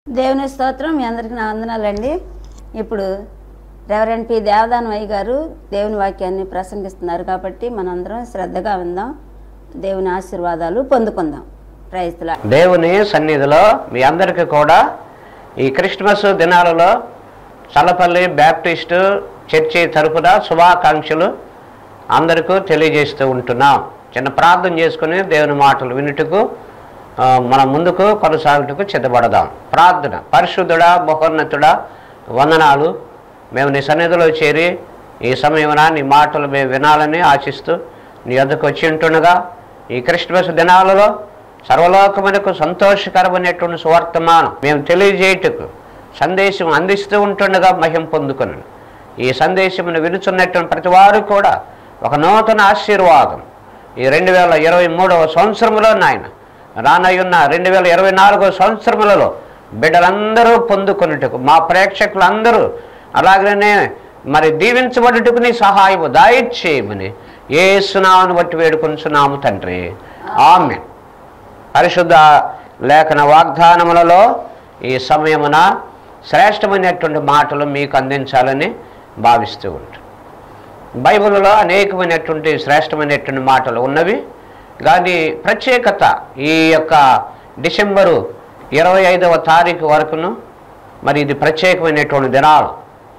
దేవుని స్తోత్రం మీ అందరికీ నా వందనాలండి ఇప్పుడు రెవరెండ్ పి దేవదానవయ్య గారు దేవుని వాక్యాన్ని ప్రసంగిస్తున్నారు కాబట్టి మనందరం శ్రద్ధగా విందాం దేవుని ఆశీర్వాదాలు పొందుకుందాం ప్రైజ్లా దేవుని సన్నిధిలో మీ అందరికీ కూడా ఈ క్రిస్మస్ దినాలలో చల్లపల్లి బ్యాప్టిస్టు చర్చి తరపున శుభాకాంక్షలు అందరికీ తెలియజేస్తూ ఉంటున్నాం చిన్న ప్రార్థన చేసుకుని దేవుని మాటలు వినుటకు ఆ, మన ముందుకు కొనసాగుటకు చిత్తపడదాం ప్రార్థన పరిశుద్ధుడా మహోన్నతుడా వందనాలు మేము నీ సన్నిధిలో చేరి ఈ సమయమున నీ మాటలు మేము వినాలని ఆశిస్తూ నీ వద్దకు వచ్చి ఉంటుండగా ఈ క్రిస్మస్ దినాలలో సర్వలోకమునకు సంతోషకరమైనటువంటి సువర్తమానం మేము తెలియజేయటకు సందేశం అందిస్తూ ఉంటుండగా మహిం పొందుకున్నాను ఈ సందేశమును వినుచున్నటువంటి ప్రతి వారు కూడా ఒక నూతన ఆశీర్వాదం ఈ రెండు వేల ఇరవై మూడవ సంవత్సరంలో నాయన రానయ్యున్న రెండు వేల ఇరవై నాలుగవ సంవత్సరములలో బిడ్డలందరూ పొందుకొనుటకు మా ప్రేక్షకులందరూ అలాగనే మరి దీవించబడుటకు నీ సహాయము దాయిచ్చేయమని ఏ సునామను బట్టి వేడుకొంచున్నాము తండ్రి ఆమె పరిశుద్ధ లేఖన వాగ్దానములలో ఈ సమయమున శ్రేష్టమైనటువంటి మాటలు మీకు అందించాలని భావిస్తూ ఉంటాను బైబిల్లో అనేకమైనటువంటి శ్రేష్టమైనటువంటి మాటలు ఉన్నవి కానీ ప్రత్యేకత ఈ యొక్క డిసెంబరు ఇరవై ఐదవ తారీఖు వరకును మరి ఇది ప్రత్యేకమైనటువంటి దినాలు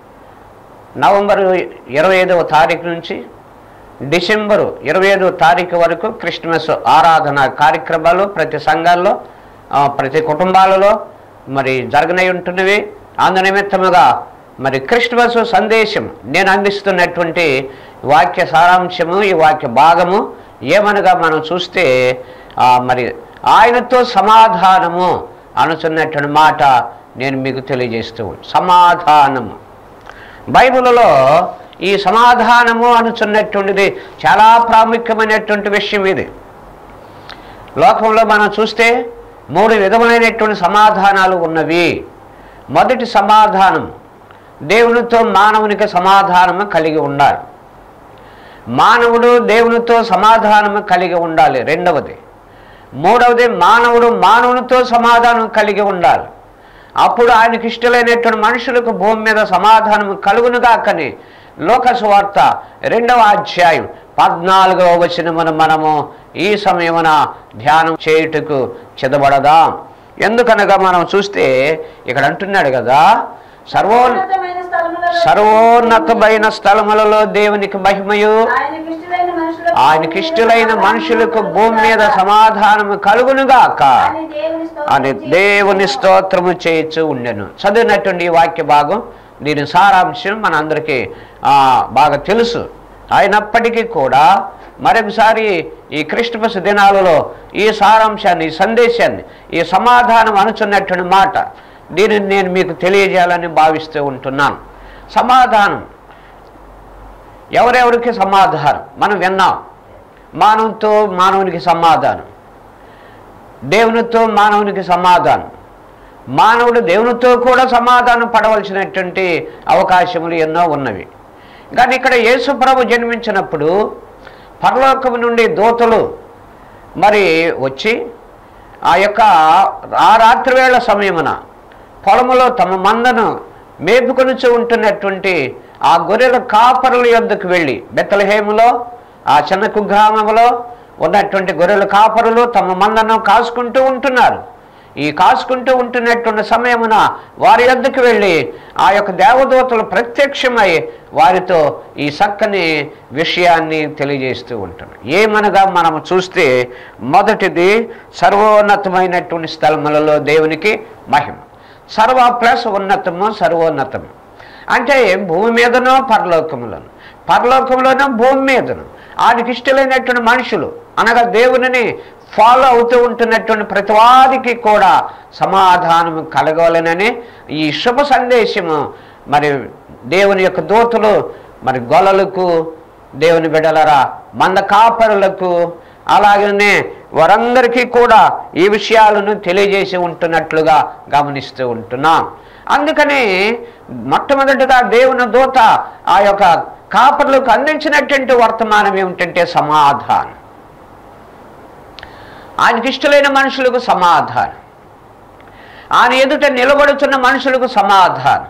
నవంబరు ఇరవై ఐదవ తారీఖు నుంచి డిసెంబరు ఇరవై ఐదవ తారీఖు వరకు క్రిస్మస్ ఆరాధన కార్యక్రమాలు ప్రతి సంఘాల్లో ఆ, ప్రతి కుటుంబాలలో మరి జరగనై ఉంటున్నవి అందు నిమిత్తముగా మరి క్రిస్మస్ సందేశం నేను అందిస్తున్నటువంటి వాక్య సారాంశము ఈ వాక్య భాగము ఏమనగా మనం చూస్తే ఆ, మరి ఆయనతో సమాధానము అనుచున్నటువంటి మాట నేను మీకు తెలియజేస్తూ ఉన్నాను. సమాధానము బైబిల్లో ఈ సమాధానము అనుచున్నటువంటిది చాలా ప్రాముఖ్యమైనటువంటి విషయం ఇది లోకంలో మనం చూస్తే మూడు విధములైనటువంటి సమాధానాలు ఉన్నవి మొదటి సమాధానం దేవునితో మానవునికి సమాధానము కలిగి ఉండాలి మానవుడు దేవునితో సమాధానము కలిగి ఉండాలి రెండవది మూడవది మానవుడు మానవునితో సమాధానం కలిగి ఉండాలి అప్పుడు ఆయనకి ఇష్టలైనటువంటి మనుషులకు భూమి మీద సమాధానం కలుగునుగాకని లోకసువార్త రెండవ అధ్యాయం పద్నాలుగవ వచనమును మనము ఈ సమయమున ధ్యానం చేయుటకు చెదబడదాం ఎందుకనగా మనం చూస్తే ఇక్కడ అంటున్నాడు కదా సర్వో సర్వోన్నతమైన స్థలములలో దేవునికి మహిమయు ఆయనకిష్టులైన మనుషులకు భూమి మీద సమాధానము కలుగునుగాక అని దేవుని స్తోత్రము చేయొచ్చు ఉండెను చదివినటువంటి ఈ వాక్య భాగం దీని సారాంశం మనందరికీ ఆ, బాగా తెలుసు అయినప్పటికీ కూడా మరొకసారి ఈ క్రిస్టమస్ దినాలలో ఈ సారాంశాన్ని ఈ సందేశాన్ని ఈ సమాధానం అనుచున్నటువంటి మాట దీనిని నేను మీకు తెలియజేయాలని భావిస్తూ ఉంటున్నాను సమాధానం ఎవరెవరికి సమాధానం మనం విన్నాం మానవునితో మానవునికి సమాధానం దేవునితో మానవునికి సమాధానం మానవుడు దేవునితో కూడా సమాధానం పడవలసినటువంటి అవకాశములు ఎన్నో ఉన్నవి కానీ ఇక్కడ యేసుప్రభు జన్మించినప్పుడు పరలోకము నుండి దూతలు మరి వచ్చి ఆ యొక్క ఆ రాత్రి వేళ సమయమున పొలములో తమ మందను మేపుకొనుచు ఉంటున్నటువంటి ఆ గొర్రెల కాపరుల యొద్దకు వెళ్ళి బెత్తలహేములో ఆ చిన్న కుగ్రామంలో ఉన్నటువంటి గొర్రెల కాపరులు తమ మందను కాసుకుంటూ ఉంటున్నారు ఈ కాసుకుంటూ ఉంటున్నటువంటి సమయమున వారి యొద్దకు వెళ్ళి ఆ యొక్క దేవదూతలు ప్రత్యక్షమై వారితో ఈ చక్కని విషయాన్ని తెలియజేస్తూ ఉంటారు ఏమనగా మనం చూస్తే మొదటిది సర్వోన్నతమైనటువంటి స్థలములలో దేవునికి మహిమ సర్వ ప్లస్ ఉన్నతము సర్వోన్నతము అంటే భూమి మీదనో పరలోకములను పరలోకంలోనో భూమి మీదను ఆయనకి ఇష్టలైనటువంటి మనుషులు అనగా దేవునిని ఫాలో అవుతూ ఉంటున్నటువంటి ప్రతివాదికి కూడా సమాధానము కలగవాలనని ఈ శుభ సందేశము మరి దేవుని యొక్క దూతలు మరి గొలలకు దేవుని బిడలరా మంద కాపరులకు అలాగనే వారందరికీ కూడా ఈ విషయాలను తెలియజేసి ఉంటున్నట్లుగా గమనిస్తూ ఉంటున్నాం అందుకని మొట్టమొదటిగా దేవుని దూత ఆ యొక్క కాపర్లకు అందించినటువంటి వర్తమానం ఏమిటంటే సమాధానం ఆయనకి ఇష్టలైన మనుషులకు సమాధానం ఆయన ఎదుట నిలబడుతున్న మనుషులకు సమాధానం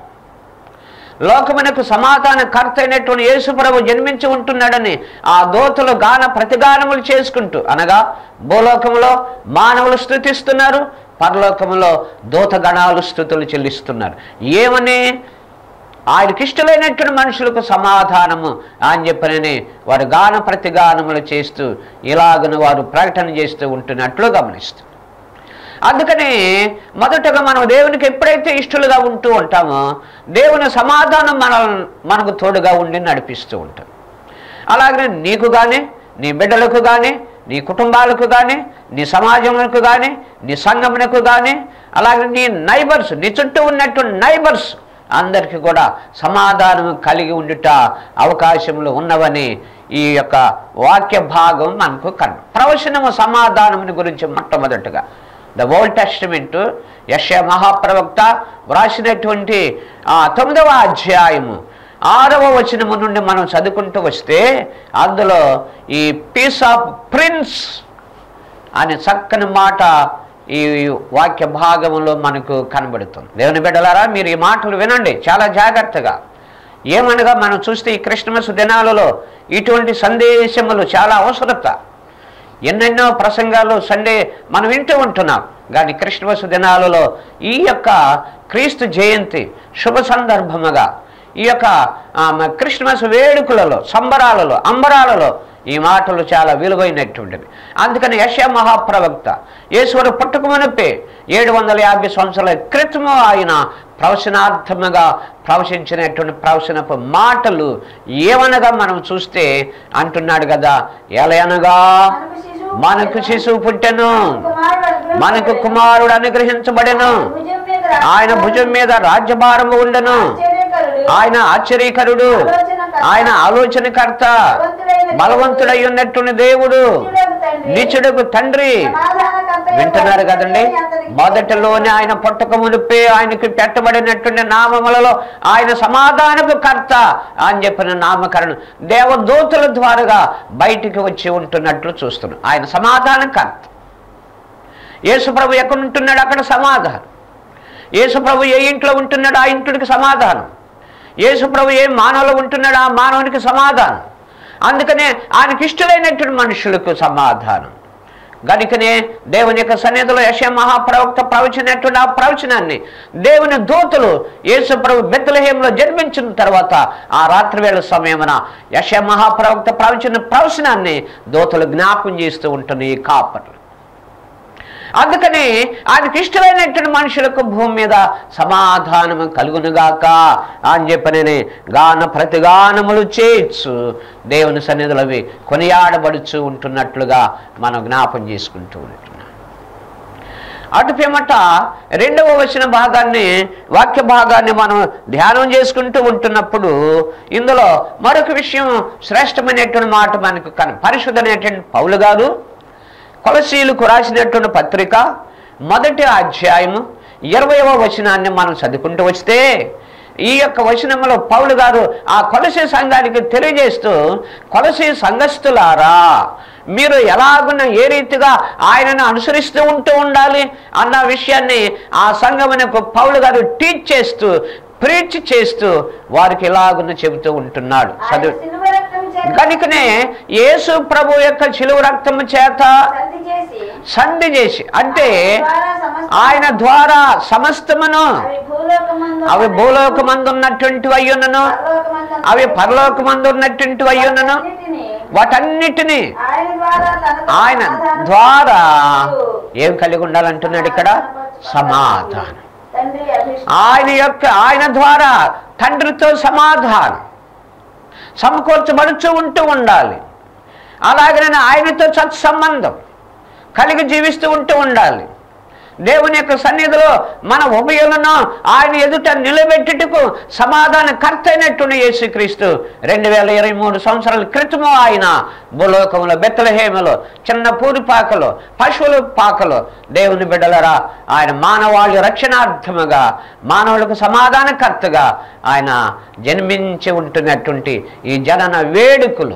లోకమునకు సమాధాన కర్త అయినటువంటి యేసుప్రభు జన్మించి ఉంటున్నాడని ఆ దోతలు గాన ప్రతిగానములు చేసుకుంటూ అనగా భూలోకములో మానవులు స్థుతిస్తున్నారు పరలోకములో దూతగణాలు స్థుతులు చెల్లిస్తున్నారు ఏమని ఆయనకి ఇష్టమైనటువంటి మనుషులకు సమాధానము అని చెప్పనని వారు గాన ప్రతిగానములు చేస్తూ ఇలాగను వారు ప్రకటన చేస్తూ ఉంటున్నట్లు గమనిస్తారు అందుకని మొదటగా మనం దేవునికి ఎప్పుడైతే ఇష్టలుగా ఉంటూ ఉంటామో దేవుని సమాధానం మన మనకు తోడుగా ఉండి నడిపిస్తూ ఉంటుంది అలాగనే నీకు కానీ నీ బిడ్డలకు కానీ నీ కుటుంబాలకు కానీ నీ సమాజములకు కానీ నీ సంఘమునకు కానీ అలాగే నీ నైబర్స్ నీ చుట్టూ ఉన్నటువంటి నైబర్స్ అందరికీ కూడా సమాధానం కలిగి ఉండుట అవకాశములు ఉన్నవని ఈ యొక్క వాక్య భాగం మనకు కన్ ప్రవచనము సమాధానముని గురించి మొట్టమొదటగా ద ఓల్డ్ టెస్టిమెంట్ యశ మహాప్రవక్త వ్రాసినటువంటి ఆ తొమ్మిదవ అధ్యాయము ఆరవ వచనము నుండి మనం చదువుకుంటూ వస్తే అందులో ఈ పీస్ ఆఫ్ ప్రిన్స్ అనే చక్కని మాట ఈ వాక్య భాగంలో మనకు కనబడుతుంది దేవుని బిడ్డలారా మీరు ఈ మాటలు వినండి చాలా జాగ్రత్తగా ఏమనగా మనం చూస్తే ఈ క్రిస్మస్ దినాలలో ఇటువంటి సందేశములు చాలా అవసరత ఎన్నెన్నో ప్రసంగాలు సండే మనం వింటూ ఉంటున్నాం కానీ క్రిస్మస్ దినాలలో ఈ యొక్క క్రీస్తు జయంతి శుభ సందర్భముగా ఈ యొక్క ఆ, మ- క్రిస్మస్ వేడుకలలో సంబరాలలో అంబరాలలో ఈ మాటలు చాలా విలువైనటువంటివి అందుకని యశ మహాప్రవక్త ఈశ్వరు పుట్టుకమునప్పే ఏడు వందల యాభై సంవత్సరాల క్రితము ఆయన ప్రవచనార్థముగా ప్రవచించినటువంటి ప్రవచనపు మాటలు ఏమనగా మనం చూస్తే అంటున్నాడు కదా ఎలయనగా మనకు శిశువు పుట్టెను మనకు కుమారుడు అనుగ్రహించబడెను ఆయన భుజం మీద రాజ్యభారము ఉండను ఆయన ఆశ్చర్యకరుడు ఆయన ఆలోచనకర్త బలవంతుడై ఉన్నటువంటి దేవుడు నిచుడుకు తండ్రి వింటున్నారు కదండి మొదటిలోనే ఆయన పుట్టక మునిపే ఆయనకి పెట్టబడినటువంటి నామములలో ఆయన సమాధానపు కర్త అని చెప్పిన నామకరణం దేవదూతల ద్వారాగా బయటికి వచ్చి ఉంటున్నట్లు చూస్తున్నాం ఆయన సమాధాన కర్త యేసుప్రభు ఎక్కడ ఉంటున్నాడు అక్కడ సమాధానం యేసుప్రభు ఏ ఇంట్లో ఉంటున్నాడు ఆ ఇంటికి సమాధానం యేసుప్రభు ఏ మానవులో ఉంటున్నాడు ఆ మానవునికి సమాధానం అందుకనే ఆయనకి ఇష్టలైనటువంటి మనుషులకు సమాధానం గనుకనే దేవుని యొక్క సన్నిధిలో యశ మహాప్రవక్త ప్రవచనటువంటి ఆ ప్రవచనాన్ని దేవుని దూతలు యేసు ప్రభు బెత్తలహేంలో జన్మించిన తర్వాత ఆ రాత్రి వేళ సమయమున యశ మహాప్రవక్త ప్రవచన ప్రవచనాన్ని దూతలు జ్ఞాపం చేస్తూ ఉంటున్న ఈ కాపర్లు అందుకని ఆయనకి ఇష్టమైనటువంటి మనుషులకు భూమి మీద సమాధానము కలుగునుగాక అని చెప్పనని గాన ప్రతిగానములు చేయొచ్చు దేవుని సన్నిధులు అవి కొనియాడబడుచు ఉంటున్నట్లుగా మనం జ్ఞాపం చేసుకుంటూ ఉంటున్నాం అటు పిమ్మట రెండవ వచ్చిన భాగాన్ని వాక్య భాగాన్ని మనం ధ్యానం చేసుకుంటూ ఉంటున్నప్పుడు ఇందులో మరొక విషయం శ్రేష్టమైనటువంటి మాట మనకు కన పరిశుద్ధమైనటువంటి పౌలు గారు కొలసీలకు రాసినటువంటి పత్రిక మొదటి అధ్యాయము ఇరవయవ వచనాన్ని మనం చదువుకుంటూ వస్తే ఈ యొక్క వచనంలో పౌలు గారు ఆ కొలసి సంఘానికి తెలియజేస్తూ కొలసి సంఘస్థులారా మీరు ఎలాగున్న ఏ రీతిగా ఆయనను అనుసరిస్తూ ఉంటూ ఉండాలి అన్న విషయాన్ని ఆ సంఘమునకు పౌలు గారు టీచ్ చేస్తూ ప్రీచ్ చేస్తూ వారికి ఎలాగున్న చెబుతూ ఉంటున్నాడు చదువు కనుకనే యేసు ప్రభు యొక్క చిలువ రక్తము చేత సంధి చేసి అంటే ఆయన ద్వారా సమస్తమును అవి భూలోకమందు ఉన్నటువంటి అయ్యున్నను అవి పరలోకమందు ఉన్నటువంటి అయ్యున్నను వాటన్నిటినీ ఆయన ద్వారా ఏం కలిగి ఉండాలంటున్నాడు ఇక్కడ సమాధానం ఆయన యొక్క ఆయన ద్వారా తండ్రితో సమాధానం సమకూర్చబడుచు ఉంటూ ఉండాలి అలాగనే ఆయనతో సత్సంబంధం కలిగి జీవిస్తూ ఉంటూ ఉండాలి దేవుని యొక్క సన్నిధిలో మన ఉభయులను ఆయన ఎదుట నిలబెట్టుటకు సమాధాన కర్త అయినటువంటి యేసుక్రీస్తు రెండు వేల ఇరవై మూడు సంవత్సరాల క్రితము ఆయన భూలోకంలో బెత్తలహేమలో చిన్న పూరి పాకలో పశువుల పాకలో దేవుని బిడ్డలరా ఆయన మానవాళి రక్షణార్థముగా మానవులకు సమాధానకర్తగా ఆయన జన్మించి ఉంటున్నటువంటి ఈ జనన వేడుకలు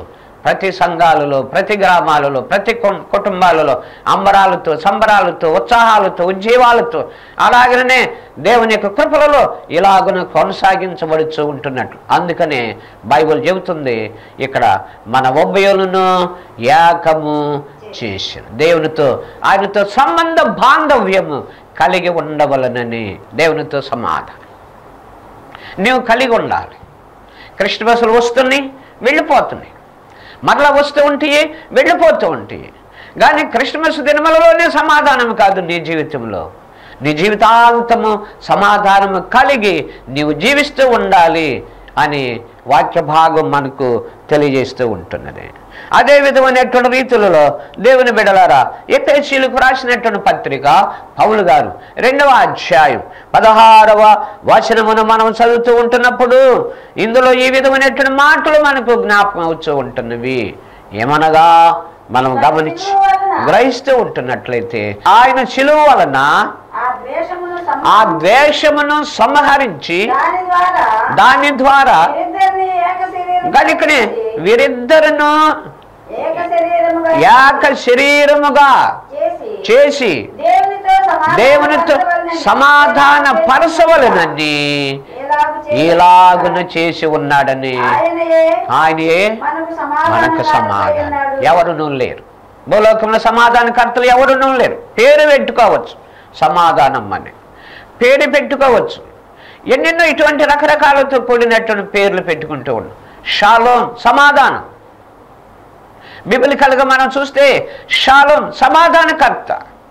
ప్రతి సంఘాలలో ప్రతి గ్రామాలలో ప్రతి కు- కుటుంబాలలో అంబరాలతో సంబరాలతో ఉత్సాహాలతో ఉజ్జీవాలతో అలాగనే దేవుని యొక్క కృపలలో ఇలాగున కొనసాగించబడుతూ ఉంటున్నట్లు అందుకనే బైబిల్ చెబుతుంది ఇక్కడ మన ఉభయులను ఏకము చేసిన దేవునితో ఆయనతో సంబంధ బాంధవ్యము కలిగి ఉండవలనని దేవునితో సమాధానం నీవు కలిగి ఉండాలి క్రిస్మస్లు వస్తున్నాయి వెళ్ళిపోతున్నాయి మరలా వస్తూ ఉంటాయి వెళ్ళిపోతూ ఉంటాయి కానీ క్రిస్మస్ దినములలోనే సమాధానం కాదు నీ జీవితంలో నీ జీవితాంతము సమాధానము కలిగి నీవు జీవిస్తూ ఉండాలి అని వాక్య భాగం మనకు తెలియజేస్తూ ఉంటున్నది అదే విధమైనటువంటి రీతులలో దేవుని బిడలారా ఎపేసీలకు రాసినటువంటి పత్రిక పౌలు గారు రెండవ అధ్యాయం పదహారవ వచనమును మనం చదువుతూ ఉంటున్నప్పుడు ఇందులో ఈ విధమైనటువంటి మాటలు మనకు జ్ఞాపకం అవుతూ ఉంటున్నవి ఏమనగా మనం గమనించి గ్రహిస్తూ ఉంటున్నట్లయితే ఆయన చిలువ వలన ఆ ద్వేషమును ఆ ద్వేషమును సంహరించి దాని ద్వారా దాని ద్వారా వీరిద్దరిని ఏక శరీరముగా కనుకనే చేసి, వీరిద్దరును ఏక శరీరముగా ఏక శరీరముగా చేసి చేసి దేవునితో సమాధాన దేవునితో పరచవలెనని సమాధాన పరచవలనని ఎలాగు చేసి ఇలాగున చేసి ఉన్నాడని ఆయనయే ఆయనే మనకు సమాధాన మనకు సమాధానం ఎవరునూ లేరు భూలోకంలో సమాధానకర్తలు ఎవరునూ లేరు పేరు పెట్టుకోవచ్చు సమాధానం అని పేరు పెట్టుకోవచ్చు ఎన్నెన్నో ఇటువంటి రకరకాలతో కూడినటువంటి పేర్లు పెట్టుకుంటూ ఉన్నాం షాలోన్ సమాధానం బిబిలికల్గా మనం చూస్తే షాలోన్ సమాధానకర్త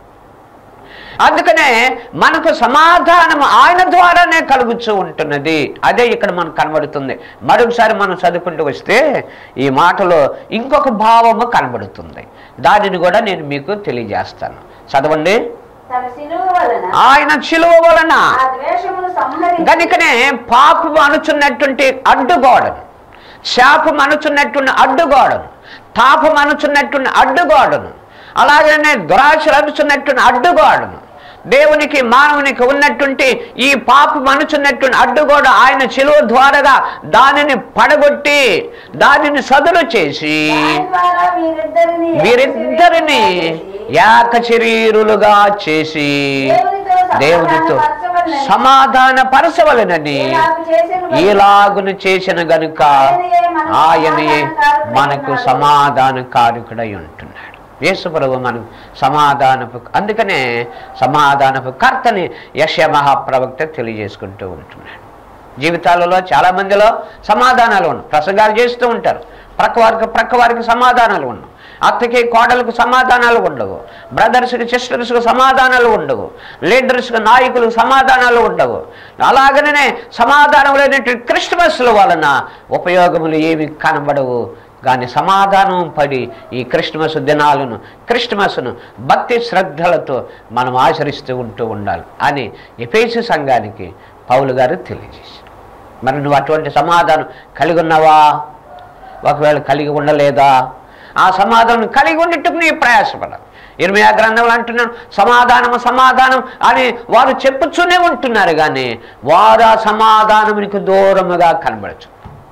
అందుకనే మనకు సమాధానం ఆయన ద్వారానే కలుగుతూ ఉంటున్నది అదే ఇక్కడ మనకు కనబడుతుంది మరొకసారి మనం చదువుకుంటూ వస్తే ఈ మాటలో ఇంకొక భావము కనబడుతుంది దానిని కూడా నేను మీకు తెలియజేస్తాను చదవండి తన సిలువ వలన ఆయన చిలువ వలన ఆ ద్వేషమును సంహరించి గనుకనే పాపం అనుచున్నటువంటి అడ్డుగోడను శాపం అనుచున్నటువంటి అడ్డుగోడను తాపం అనుచున్నటువంటి అడ్డుగోడను అలాగనే దురాశలు అనుచున్నటువంటి అడ్డుగోడను దేవునికి మానవునికి ఉన్నటువంటి ఈ పాపం అనుచున్నటువంటి అడ్డుగోడ ఆయన చిలువ ద్వారాగా దానిని పడగొట్టి దానిని సదులు చేసి దాని ద్వారా వీరిద్దరిని ఏక వీరిద్దరిని శరీరముగా ఏక శరీరులుగా చేసి దేవునితో దేవునితో సమాధానపరచవలెనని సమాధాన పరచవలనని ఇలాగు చేసిన వాడు ఈలాగును చేసిన గనుక ఆయనే మనకు సమాధాన కారకుడై ఉంటున్నాడు యేసుప్రభు మనకు సమాధానపు అందుకనే సమాధానపు కర్తని యశ మహాప్రవక్త తెలియజేసుకుంటూ ఉంటున్నాడు జీవితాలలో చాలా మందిలో సమాధానాలు ఉన్నాయి ప్రసంగాలు చేస్తూ ఉంటారు ప్రక్క వారికి ప్రక్క వారికి సమాధానాలు ఉండవు అత్తకి కోడలకు సమాధానాలు ఉండవు బ్రదర్స్కి సిస్టర్స్కి సమాధానాలు ఉండవు లీడర్స్కి నాయకులకు సమాధానాలు ఉండవు అలాగనే సమాధానం లేనటువంటి క్రిస్మస్ల వలన ఉపయోగములు ఏమి కనబడవు కానీ సమాధానం పడి ఈ క్రిస్మస్ దినాలను క్రిస్మస్ను భక్తి శ్రద్ధలతో మనం ఆచరిస్తూ ఉంటూ ఉండాలి అని ఎపేసి సంఘానికి పౌలు గారు తెలియజేశారు మరి నువ్వు అటువంటి సమాధానం కలిగి ఉన్నావా ఒకవేళ కలిగి ఉండలేదా ఆ సమాధానం కలిగి ఉండేట్టుకు నీ ప్రయాసపడాలి ఇరవై గ్రంథంలో అంటున్నాను సమాధానము సమాధానం అని వారు చెప్పుతూనే ఉంటున్నారు కానీ వారు ఆ సమాధానమునికి దూరముగా కనబడచ్చు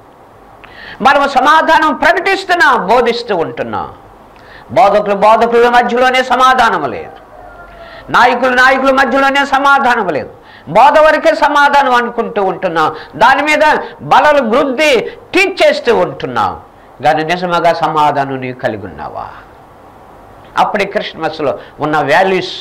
మనము సమాధానం ప్రకటిస్తున్నాం బోధిస్తూ ఉంటున్నాం బోధకులు బోధకుల మధ్యలోనే సమాధానం లేదు నాయకులు నాయకుల మధ్యలోనే సమాధానం లేదు బోధ వరకే సమాధానం అనుకుంటూ ఉంటున్నాం దాని మీద బలలు వృద్ధి టీచ్ చేస్తూ ఉంటున్నాం కానీ నిజముగా సమాధానం నీవు కలిగి ఉన్నావా అప్పుడే క్రిస్మస్లో ఉన్న వాల్యూస్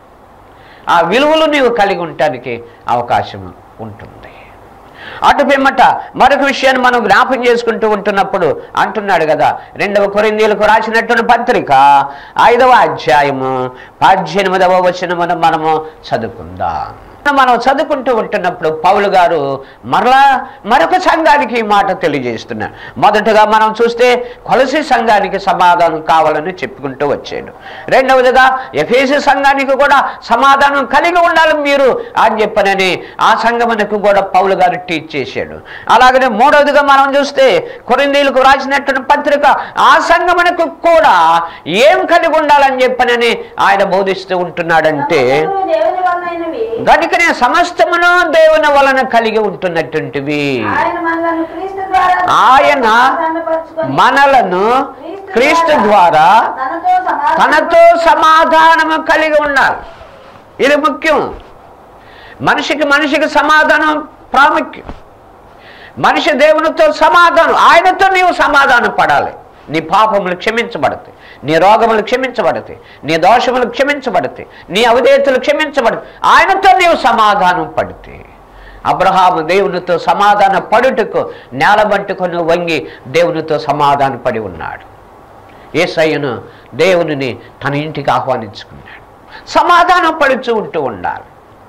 ఆ విలువలు నీవు కలిగి ఉండటానికి అవకాశం ఉంటుంది అటు పిమ్మట మరొక విషయాన్ని మనం జ్ఞాపం చేసుకుంటూ ఉంటున్నప్పుడు అంటున్నాడు కదా రెండవ కొరిందీలకు రాసినటువంటి పత్రిక ఐదవ అధ్యాయము పద్దెనిమిదవ వచనమును మనము చదువుకుందాం మనం చదువుకుంటూ ఉంటున్నప్పుడు పౌలు గారు మరలా మరొక సంఘానికి ఈ మాట తెలియజేస్తున్నారు మొదటగా మనం చూస్తే కొలసి సంఘానికి సమాధానం కావాలని చెప్పుకుంటూ వచ్చాడు రెండవదిగా ఎఫేసి సంఘానికి కూడా సమాధానం కలిగి ఉండాలి మీరు అని చెప్పనని ఆ సంఘమునకు కూడా పౌలు గారు టీచ్ చేశాడు అలాగనే మూడవదిగా మనం చూస్తే కొరిందీలకు రాసినటువంటి పత్రిక ఆ సంఘమునకు కూడా ఏం కలిగి ఉండాలని చెప్పనని ఆయన బోధిస్తూ ఉంటున్నాడంటే సమస్తమును దేవుని వలనైనవి కనుకనే సమస్తమును దేవుని వలన కలిగి ఉంటున్నటువంటివి ఆయన మనలను క్రీస్తు ద్వారా ఆయన సమాధానపరచుకొని మనలను క్రీస్తు ద్వారా తనతో సమాధాన తనతో సమాధానము కలిగి ఉండాలి ఇది ముఖ్యం మనిషికి మనిషికి సమాధానం ప్రాముఖ్యం మనిషి దేవునితో సమాధానం ఆయనతో నీవు సమాధానం పడాలి నీ పాపములు క్షమించబడతాయి నీ రోగములు క్షమించబడతాయి నీ దోషములు క్షమించబడతాయి నీ అవిధేయతలు క్షమించబడతాయి ఆయనతో నీవు సమాధానం పడితే అబ్రహాము దేవునితో సమాధాన పడుటకు నేలబట్టుకొని వంగి దేవునితో సమాధాన పడి ఉన్నాడు ఏసయ్యను దేవునిని తన ఇంటికి ఆహ్వానించుకున్నాడు సమాధానం పడుచు ఉంటూ ఉండాలి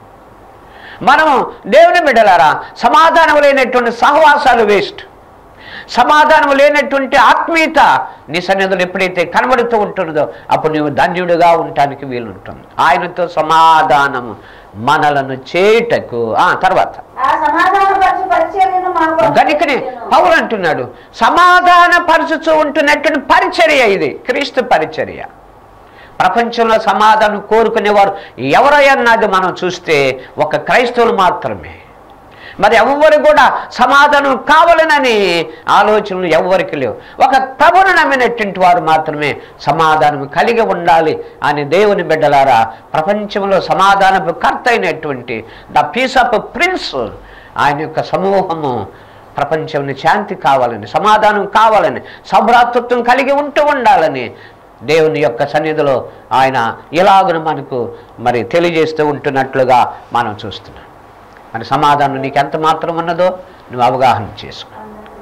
మనము దేవుని బిడ్డలారా సమాధానం లేనటువంటి సహవాసాలు వేస్ట్ సమాధానం లేనటువంటి ఆత్మీయత నీ సన్నిధిలో ఎప్పుడైతే కనబడుతూ ఉంటున్నదో అప్పుడు నువ్వు ధన్యుడిగా ఉండటానికి వీలుంటుంది ఆయనతో సమాధానము మనలను చేయుటకు ఆ తర్వాత ఆ సమాధానపరచు పరిచర్యను మాకు గనుకనే పౌలు అంటున్నాడు సమాధాన పరుచుతూ ఉంటున్నటువంటి పరిచర్య ఇది క్రీస్తు పరిచర్య ప్రపంచంలో సమాధానం కోరుకునేవారు ఎవరన్నది మనం చూస్తే ఒక క్రైస్తవులు మాత్రమే మరి ఎవ్వరు కూడా సమాధానం కావాలనని ఆలోచనలు ఎవ్వరికి లేవు ఒక ప్రభును నమ్మినటువంటి వారు మాత్రమే సమాధానం కలిగి ఉండాలి అని దేవుని బిడ్డలారా ప్రపంచంలో సమాధానపు కర్త అయినటువంటి ద పీస్ ఆఫ్ ప్రిన్స్ ఆయన యొక్క సమూహము ప్రపంచంలో శాంతి కావాలని సమాధానం కావాలని సభ్రాతృత్వం కలిగి ఉంటూ ఉండాలని దేవుని యొక్క సన్నిధిలో ఆయన ఇలాగున మనకు మరి తెలియజేస్తూ ఉంటున్నట్లుగా మనం చూస్తున్నాం మరి సమాధానం నీకు ఎంత మాత్రం ఉన్నదో నువ్వు అవగాహన చేసుకో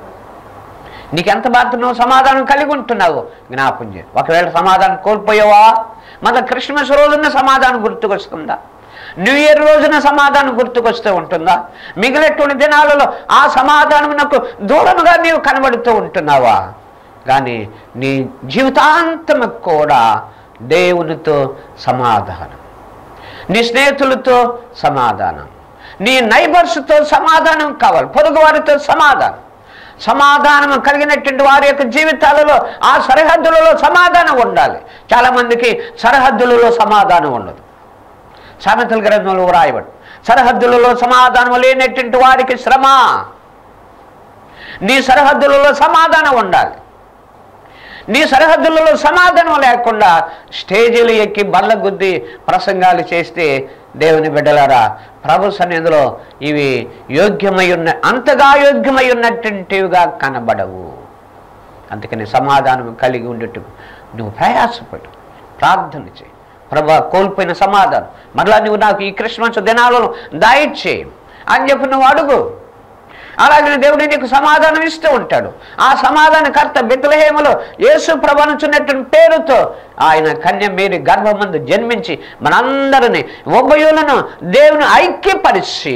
నీకు ఎంత మాత్రం నువ్వు సమాధానం కలిగి ఉంటున్నావు జ్ఞాపం చేయి ఒకవేళ సమాధానం కోల్పోయావా మన క్రిస్మస్ రోజున సమాధానం గుర్తుకొస్తుందా న్యూ ఇయర్ రోజున సమాధానం గుర్తుకొస్తూ ఉంటుందా మిగిలినటువంటి దినాలలో ఆ సమాధానమునకు దూరముగా నీవు కనబడుతూ ఉంటున్నావా కానీ నీ జీవితాంతము కూడా దేవునితో సమాధానం నీ స్నేహితులతో సమాధానం నీ నైబర్స్తో సమాధానం కావాలి పొరుగు వారితో సమాధానం సమాధానం కలిగినటువంటి వారి యొక్క జీవితాలలో ఆ సరిహద్దులలో సమాధానం ఉండాలి చాలామందికి సరిహద్దులలో సమాధానం ఉండదు సామెతల గ్రంథంలో వ్రాయబడి సరిహద్దులలో సమాధానం లేనటువంటి వారికి శ్రమ నీ సరిహద్దులలో సమాధానం ఉండాలి నీ సరిహద్దులలో సమాధానం లేకుండా స్టేజీలు ఎక్కి బల్ల గుద్ది ప్రసంగాలు చేస్తే దేవుని బిడ్డలారా ప్రభు సన్నిధిలో ఇవి యోగ్యమై ఉన్న అంతగా యోగ్యమై ఉన్నటువంటివిగా కనబడవు అందుకని సమాధానం కలిగి ఉండేట్టుకు నువ్వు ప్రయాసపడు ప్రార్థన చేయి ప్రభా కోల్పోయిన సమాధానం మరలా నువ్వు నాకు ఈ క్రిస్మస్ దినాలను దాయిచ్చేయి అని చెప్పి నువ్వు అడుగు అలాగే దేవుడు నీకు సమాధానం ఇస్తూ ఉంటాడు ఆ సమాధానకర్త బిత్లహేమలో యేసు ప్రభనుచున్నటువంటి పేరుతో ఆయన కన్య మేరీ గర్భమందు జన్మించి మనందరినీ ఉభయులను దేవుని ఐక్యపరిచి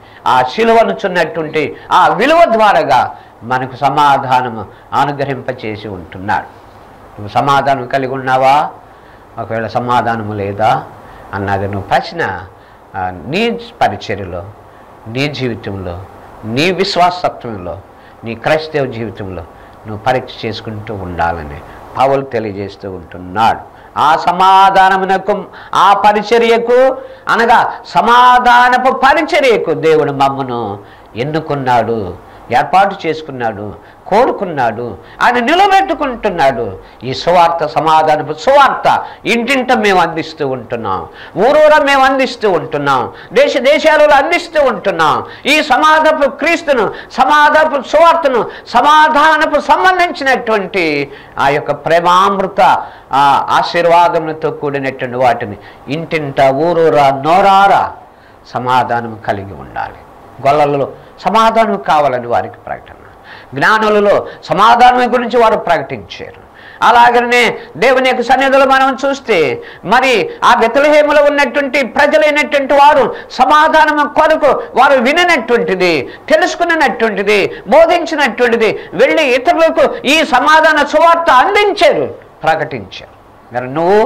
ఆ శిలువనుచున్నటువంటి ఆ విలువ ద్వారాగా మనకు సమాధానము అనుగ్రహింపచేసి ఉంటున్నాడు నువ్వు సమాధానం కలిగి ఉన్నావా ఒకవేళ సమాధానము లేదా అన్నది నువ్వు ప్రశ్న ఆ, నీ పరిచర్యలో నీ జీవితంలో నీ విశ్వాసత్వంలో నీ క్రైస్తవ జీవితంలో నువ్వు పరీక్ష చేసుకుంటూ ఉండాలని పౌలు తెలియజేస్తూ ఉంటున్నాడు ఆ సమాధానమునకు ఆ పరిచర్యకు అనగా సమాధానపు పరిచర్యకు దేవుడు మమ్మను ఎన్నుకున్నాడు ఏర్పాటు చేసుకున్నాడు కోరుకున్నాడు ఆయన నిలబెట్టుకుంటున్నాడు ఈ సువార్త సమాధానపు సువార్త ఇంటింట మేము అందిస్తూ ఉంటున్నాం ఊరూర మేము అందిస్తూ ఉంటున్నాం దేశ దేశాలలో అందిస్తూ ఉంటున్నాం ఈ సమాధపు క్రీస్తును సమాధపు సువార్తను సమాధానపు సంబంధించినటువంటి ఆ యొక్క ప్రేమామృత ఆ ఆశీర్వాదములతో కూడినటువంటి వాటిని ఇంటింట ఊరూరా నోరారా సమాధానం కలిగి ఉండాలి గొల్లలలో సమాధానం కావాలని వారికి ప్రకటన జ్ఞానులలో సమాధానం గురించి వారు ప్రకటించారు అలాగనే దేవుని యొక్క సన్నిధిలో మనం చూస్తే మరి ఆ బెతలహేములో ఉన్నటువంటి ప్రజలైనటువంటి వారు సమాధానం కొరకు వారు విననటువంటిది తెలుసుకున్నటువంటిది బోధించినటువంటిది వెళ్ళి ఇతరులకు ఈ సమాధాన సువార్త అందించారు ప్రకటించారు మరి నువ్వు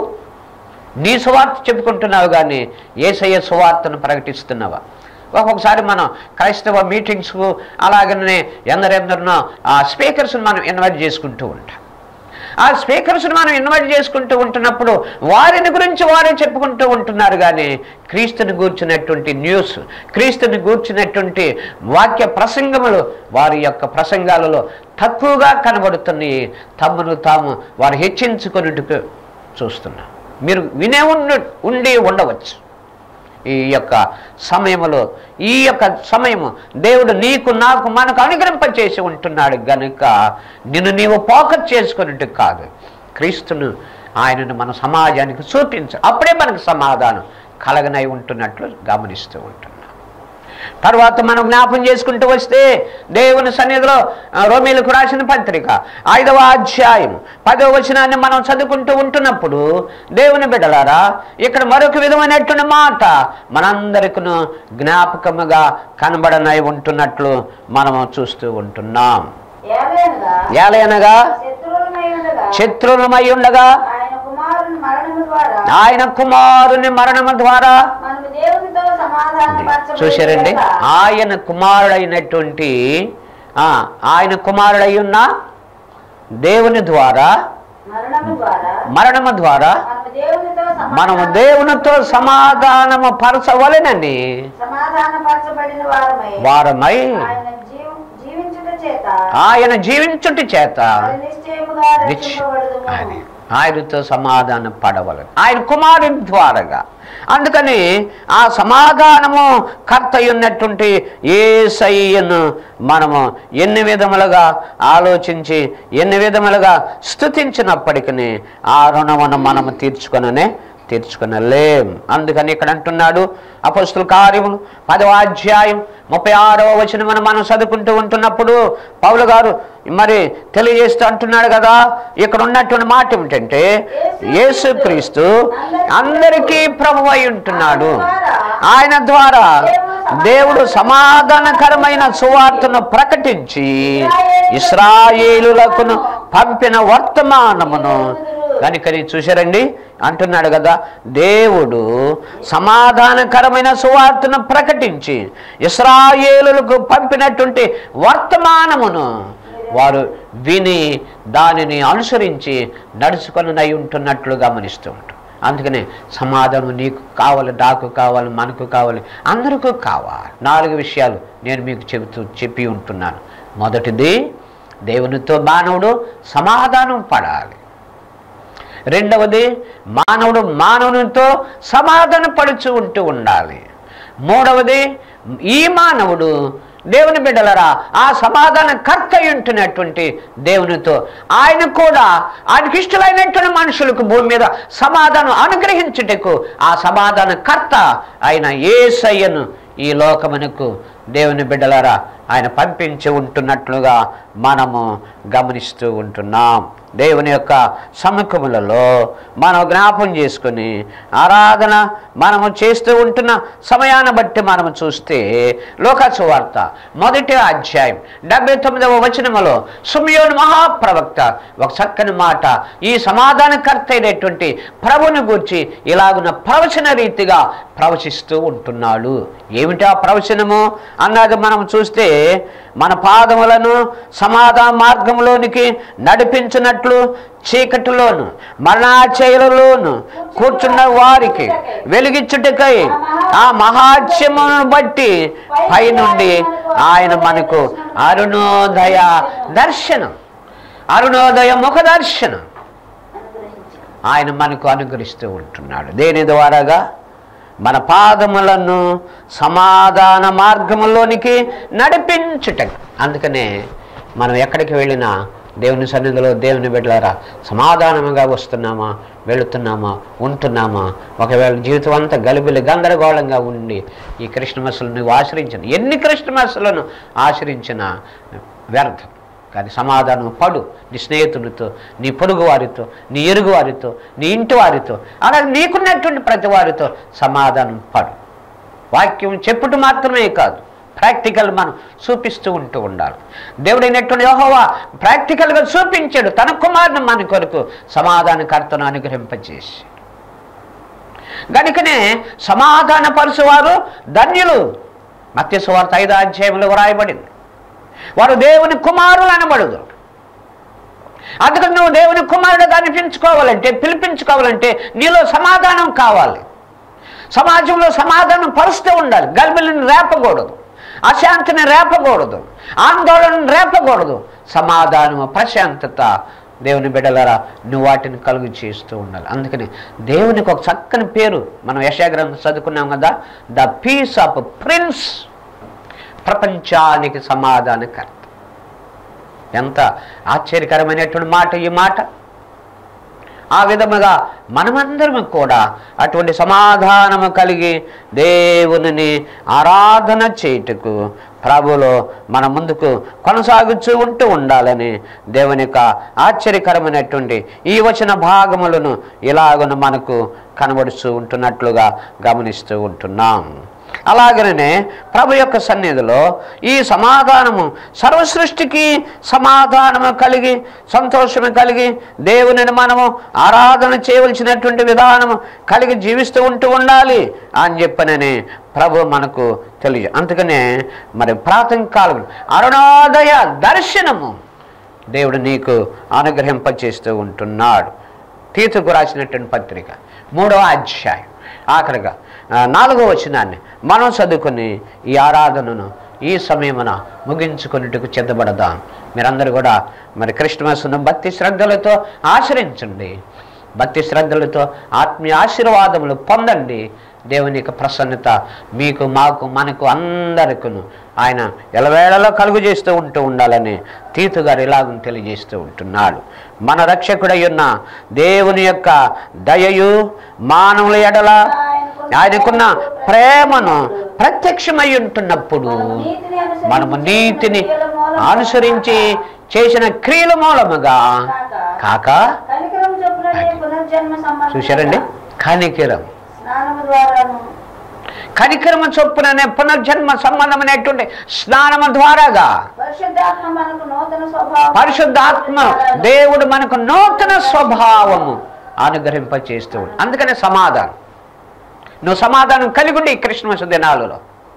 నీ సువార్త చెప్పుకుంటున్నావు కానీ ఏసయ్య సువార్తను ప్రకటిస్తున్నావా ఒక్కొక్కసారి మనం క్రైస్తవ మీటింగ్స్కు అలాగనే ఎందరెందరినో ఆ స్పీకర్స్ని మనం ఇన్వైట్ చేసుకుంటూ ఉంటాం ఆ స్పీకర్స్ని మనం ఇన్వైట్ చేసుకుంటూ ఉంటున్నప్పుడు వారిని గురించి వారే చెప్పుకుంటూ ఉంటున్నారు కానీ క్రీస్తుని గూర్చినటువంటి న్యూస్ క్రీస్తుని గూర్చినటువంటి వాక్య ప్రసంగములు వారి యొక్క ప్రసంగాలలో తక్కువగా కనబడుతున్నాయి తమను తాము వారు హెచ్చించుకున్నట్టుకు చూస్తున్నాం మీరు వినే ఉండి ఉండి ఉండవచ్చు ఈ యొక్క సమయములో ఈ యొక్క సమయము దేవుడు నీకు నాకు మనకు అనుగ్రహింపచేసి ఉంటున్నాడు గనుక నిన్ను నీవు పోకట్ చేసుకున్నట్టు కాదు క్రీస్తును ఆయనను మన సమాజానికి చూపించు అప్పుడే మనకు సమాధానం కలగనై ఉంటున్నట్లు గమనిస్తూ ఉంటున్నాం తర్వాత మనం జ్ఞాపం చేసుకుంటూ వస్తే దేవుని సన్నిధిలో ఆ, రోమీలకు రాసిన పత్రిక ఐదవ అధ్యాయం పదవ వచనాన్ని మనం చదువుకుంటూ ఉంటున్నప్పుడు దేవుని బిడ్డలారా ఇక్కడ మరొక విధమైనటువంటి మాట మనందరికీ జ్ఞాపకముగా కనబడనై ఉంటున్నట్లు మనము చూస్తూ ఉంటున్నాం ఏలయనగా ఏలయనగా శత్రువులమై ఉండగా శత్రులమై ఉండగా ఆయన కుమారుని మరణము ద్వారా ఆయన కుమారుని మరణము ద్వారా మనము దేవునితో సమాధాన చూశారండి ఆయన కుమారుడైనటువంటి ఆ, ఆయన కుమారుడై ఉన్న దేవుని ద్వారా మరణము ద్వారా మరణము ద్వారా మనము దేవునితో మనము దేవునితో సమాధానము పరచవలెనని సమాధానపరచబడిన వారమై వారమై ఆయన జీవ- జీవించుట చేత ఆయన జీవించుటి చేత మరి నిశ్చయముగా నిశ్చ- రక్షింపబడుదుము. అని. ఆయనతో సమాధాన పడవలను ఆయన కుమారుని ద్వారాగా అందుకని ఆ సమాధానము కర్త ఉన్నటువంటి ఏసయ్యను మనము ఎన్ని విధములుగా ఆలోచించి ఎన్ని విధములుగా స్థుతించినప్పటికీ ఆ రుణమును మనము తీర్చుకొననే తీర్చుకునలేం అందుకని ఇక్కడ అంటున్నాడు అపస్తుల కార్యములు పదవ అధ్యాయం ముప్పై ఆరవ వచనం మనం చదువుకుంటూ ఉంటున్నప్పుడు పౌలు గారు మరి తెలియజేస్తూ అంటున్నాడు కదా ఇక్కడ ఉన్నటువంటి మాట ఏమిటంటే యేసుక్రీస్తు అందరికీ ప్రభు అయి ఉంటున్నాడు ఆయన ద్వారా దేవుడు సమాధానకరమైన సువార్తను ప్రకటించి ఇస్రాయేలులకును పంపిన వర్తమానమును కనుకని చూశారండి అంటున్నాడు కదా దేవుడు సమాధానకరమైన సువార్తను ప్రకటించి ఇస్రాయేలులకు పంపినటువంటి వర్తమానమును వారు విని దానిని అనుసరించి నడుచుకొని ఉంటున్నట్లు గమనిస్తూ ఉంటాం అందుకనే సమాధానం నీకు కావాలి నాకు కావాలి మనకు కావాలి అందరికీ కావాలి నాలుగు విషయాలు నేను మీకు చెబుతూ చెప్పి ఉంటున్నాను మొదటిది దేవునితో మానవుడు సమాధానం పడాలి రెండవది మానవుడు మానవునితో సమాధాన పడుచు ఉంటూ ఉండాలి మూడవది ఈ మానవుడు దేవుని బిడ్డలరా ఆ సమాధాన కర్త అయి ఉంటున్నటువంటి దేవునితో ఆయన కూడా ఆయనకి ఇష్టమైనటువంటి మనుషులకు భూమి మీద సమాధానం అనుగ్రహించుటకు ఆ సమాధాన కర్త ఆయన ఏసయ్యను ఈ లోకమునకు దేవుని బిడ్డలారా ఆయన పంపించి ఉంటున్నట్లుగా మనము గమనిస్తూ ఉంటున్నాం దేవుని యొక్క సముఖములలో మనం జ్ఞాపం చేసుకుని ఆరాధన మనము చేస్తూ ఉంటున్న సమయాన్ని బట్టి మనము చూస్తే లోకాసు వార్త మొదటి అధ్యాయం డెబ్బై తొమ్మిదవ వచనములో సుమియోని మహాప్రవక్త ఒక చక్కని మాట ఈ సమాధానకర్త అయినటువంటి ప్రభుని గూర్చి ఇలాగున ప్రవచన రీతిగా ప్రవచిస్తూ ఉంటున్నాడు ఏమిటి ఆ ప్రవచనము అన్నది మనం చూస్తే మన పాదములను సమాధాన మార్గంలోనికి నడిపించినట్లు చీకటిలోను మరణాచయలలోను కూర్చున్న వారికి వెలిగించుటకై ఆ మహాత్యమును బట్టి పైనుండి ఆయన మనకు అరుణోదయ దర్శనం అరుణోదయ ముఖ దర్శనం ఆయన మనకు అనుగ్రహిస్తూ ఉంటున్నాడు దేని ద్వారాగా మన పాదములను సమాధాన మార్గములోనికి నడిపించుట అందుకనే మనం ఎక్కడికి వెళ్ళినా దేవుని సన్నిధిలో దేవుని బిడ్డలారా సమాధానముగా వస్తున్నామా వెళుతున్నామా ఉంటున్నామా ఒకవేళ జీవితం అంతా గలిబిలి గందరగోళంగా ఉండి ఈ కృష్ణమస్సులను నువ్వు ఆశ్రయించిన ఎన్ని కృష్ణమస్సులను ఆశ్రయించినా వ్యర్థం కానీ సమాధానం పడు నీ స్నేహితులతో నీ పొరుగు వారితో నీ ఎరుగు వారితో నీ ఇంటి వారితో అలాగే నీకున్నటువంటి ప్రతి వారితో సమాధానం పడు వాక్యం చెప్పుట మాత్రమే కాదు ప్రాక్టికల్ మనం చూపిస్తూ ఉంటూ ఉండాలి దేవుడైనటువంటి యెహోవా ప్రాక్టికల్గా చూపించాడు తన కుమారుని మన కొరకు సమాధానకర్తను అనుగ్రహింపజేసి గనుకనే సమాధాన పరుచువారు ధన్యులు మత్స్య సువార్త ఐదు అధ్యాయంలో వ్రాయబడింది వారు దేవుని కుమారులు అనబడదు అందుకని నువ్వు దేవుని కుమారుడుగా అనిపించుకోవాలంటే పిలిపించుకోవాలంటే నీలో సమాధానం కావాలి సమాజంలో సమాధానం పరుస్తూ ఉండాలి గల్బిలిని రేపకూడదు అశాంతిని రేపకూడదు ఆందోళన రేపకూడదు సమాధానము ప్రశాంతత దేవుని బిడ్డలారా నువ్వు వాటిని కలుగు చేస్తూ ఉండాలి అందుకని దేవునికి ఒక చక్కని పేరు మనం యశాగ్రంథం చదువుకున్నాం కదా ద పీస్ ఆఫ్ ప్రిన్స్ ప్రపంచానికి సమాధానకర్త ఎంత ఆశ్చర్యకరమైనటువంటి మాట ఈ మాట ఆ విధముగా మనమందరం కూడా అటువంటి సమాధానము కలిగి దేవునిని ఆరాధన చేయుటకు ప్రభులో మన ముందుకు కొనసాగుతూ ఉంటూ ఉండాలని దేవుని యొక్క ఆశ్చర్యకరమైనటువంటి ఈ వచన భాగములను ఇలాగను మనకు కనబడుతూ ఉంటున్నట్లుగా గమనిస్తూ ఉంటున్నాం అలాగనే ప్రభు యొక్క సన్నిధిలో ఈ సమాధానము సర్వసృష్టికి సమాధానము కలిగి సంతోషము కలిగి దేవునిని మనము ఆరాధన చేయవలసినటువంటి విధానము కలిగి జీవిస్తూ ఉంటూ ఉండాలి అని చెప్పనని ప్రభు మనకు తెలియ అందుకనే మరి ప్రాతన కాలం అరుణోదయ దర్శనము దేవుడు నీకు అనుగ్రహింపచేస్తూ ఉంటున్నాడు తీతుకు రాసినటువంటి పత్రిక మూడవ అధ్యాయం ఆఖరిగా ఆ, నాలుగవ వచనాన్ని మనం చదువుకుని ఈ ఆరాధనను ఈ సమయమున ముగించుకున్నట్టుకు చెద్దబడదాం మీరందరూ కూడా మరి క్రిస్మస్ను భక్తి శ్రద్ధలతో ఆచరించండి భక్తి శ్రద్ధలతో ఆత్మీయ ఆశీర్వాదములు పొందండి దేవుని యొక్క ప్రసన్నత మీకు మాకు మనకు అందరికను ఆయన ఎలవేళలో కలుగు చేస్తూ ఉంటూ ఉండాలని తీతు గారు ఇలాగ తెలియజేస్తూ ఉంటున్నాడు మన రక్షకుడై ఉన్న దేవుని యొక్క దయయు మానవుల ఎడల ఆయనకున్న ప్రేమను ప్రత్యక్షమై ఉంటున్నప్పుడు మనము నీతిని అనుసరించి చేసిన క్రియల మూలముగా కాక కనికరం చొప్పుననే పునర్జన్మ సంబంధం చూశారండి కనికిరం స్నానము ద్వారాను కనికరమ చొప్పుననే పునర్జన్మ సంబంధమైనటువంటి స్నానము ద్వారాగా పరిశుద్ధాత్మ మనకు నూతన స్వభావం పరిశుద్ధాత్మ దేవుడు మనకు నూతన స్వభావము అనుగ్రహింప చేస్తూ ఉంటాడు. అందుకనే సమాధానం నువ్వు సమాధానం కలిగి ఉండి ఈ క్రిస్మస్ దినాలలో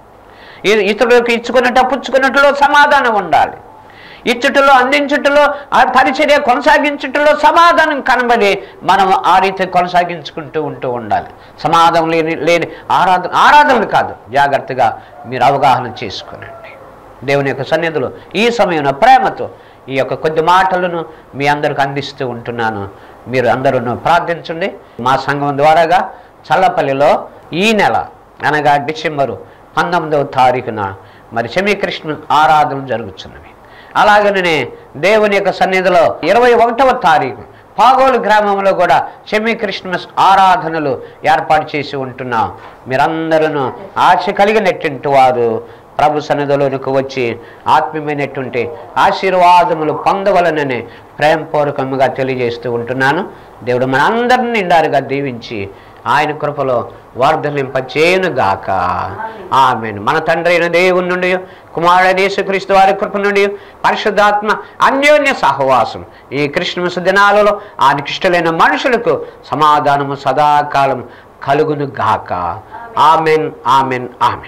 ఇది ఇతరులకు ఇచ్చుకున్నట్టు పుచ్చుకున్నట్లో సమాధానం ఉండాలి ఇచ్చుటలో అందించుటలో ఆ పరిచర్య కొనసాగించుటలో సమాధానం కనబడి మనం ఆ రీతి కొనసాగించుకుంటూ ఉంటూ ఉండాలి సమాధానం లేని లేని ఆరాధన ఆరాధనలు కాదు జాగ్రత్తగా మీరు అవగాహన చేసుకునండి దేవుని యొక్క సన్నిధిలో ఈ సమయంలో ప్రేమతో ఈ యొక్క కొద్ది మాటలను మీ అందరికి అందిస్తూ ఉంటున్నాను మీరు అందరూ ప్రార్థించండి మా సంఘం ద్వారాగా చల్లపల్లిలో ఈ నెల అనగా డిసెంబరు పంతొమ్మిదవ తారీఖున మరి సెమీకృష్ణ ఆరాధన జరుగుతున్నవి అలాగనే దేవుని యొక్క సన్నిధిలో ఇరవై ఒకటవ తారీఖు పాగోలు గ్రామంలో కూడా సెమీ క్రిస్మస్ ఆరాధనలు ఏర్పాటు చేసి ఉంటున్నాం మీరందరూ ఆశ కలిగినటువంటి వారు ప్రభు సన్నిధిలోనికి వచ్చి ఆత్మీయమైనటువంటి ఆశీర్వాదములు పొందవలనని ప్రేమపూర్వకంగా తెలియజేస్తూ ఉంటున్నాను దేవుడు మన అందరిని నిండారుగా దీవించి ఆయన కృపలో వర్ధలింపచేయును గాక ఆమెను మన తండ్రి అయిన దేవుని నుండి కుమారుడైన యేసుక్రీస్తు వారి కృప నుండి పరిశుద్ధాత్మ అన్యోన్య సహవాసం ఈ క్రిస్మస్ దినాలలో ఆ నికృష్టులైన మనుషులకు సమాధానము సదాకాలం కలుగును గాక ఆమెన్ ఆమెన్ ఆమెన్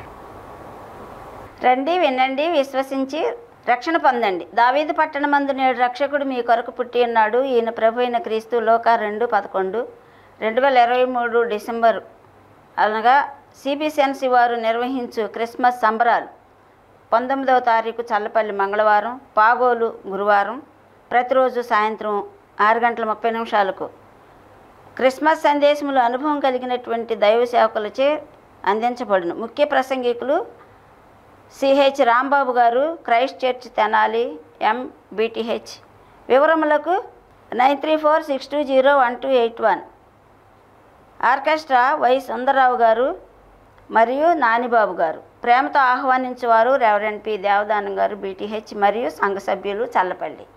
రండి వినండి విశ్వసించి రక్షణ పొందండి దావీదు పట్టణమందు నేడు రక్షకుడు మీ కొరకు పుట్టి ఉన్నాడు ఈయన ప్రభు అయిన క్రీస్తు లోక రెండు పదకొండు రెండు వేల ఇరవై మూడు డిసెంబర్ అనగా సిబిసిఎన్సి వారు నిర్వహించు క్రిస్మస్ సంబరాలు పంతొమ్మిదవ తారీఖు చల్లపల్లి మంగళవారం పాగోలు గురువారం ప్రతిరోజు సాయంత్రం ఆరు గంటల ముప్పై నిమిషాలకు క్రిస్మస్ సందేశములు అనుభవం కలిగినటువంటి దైవ సేవకులచే అందించబడును ముఖ్య ప్రసంగికులు సిహెచ్ రాంబాబు గారు క్రైస్ట్ చర్చ్ తెనాలి ఎంబిటిహెచ్ వివరములకు nine three four six two zero one two eight one orchestra Y Sundararao గారు మరియు నానిబాబు గారు ప్రేమతో ఆహ్వానించేవారు రెవరెండ్ పి దేవదానం గారు బీటీహెచ్ మరియు సంఘ సభ్యులు చల్లపల్లి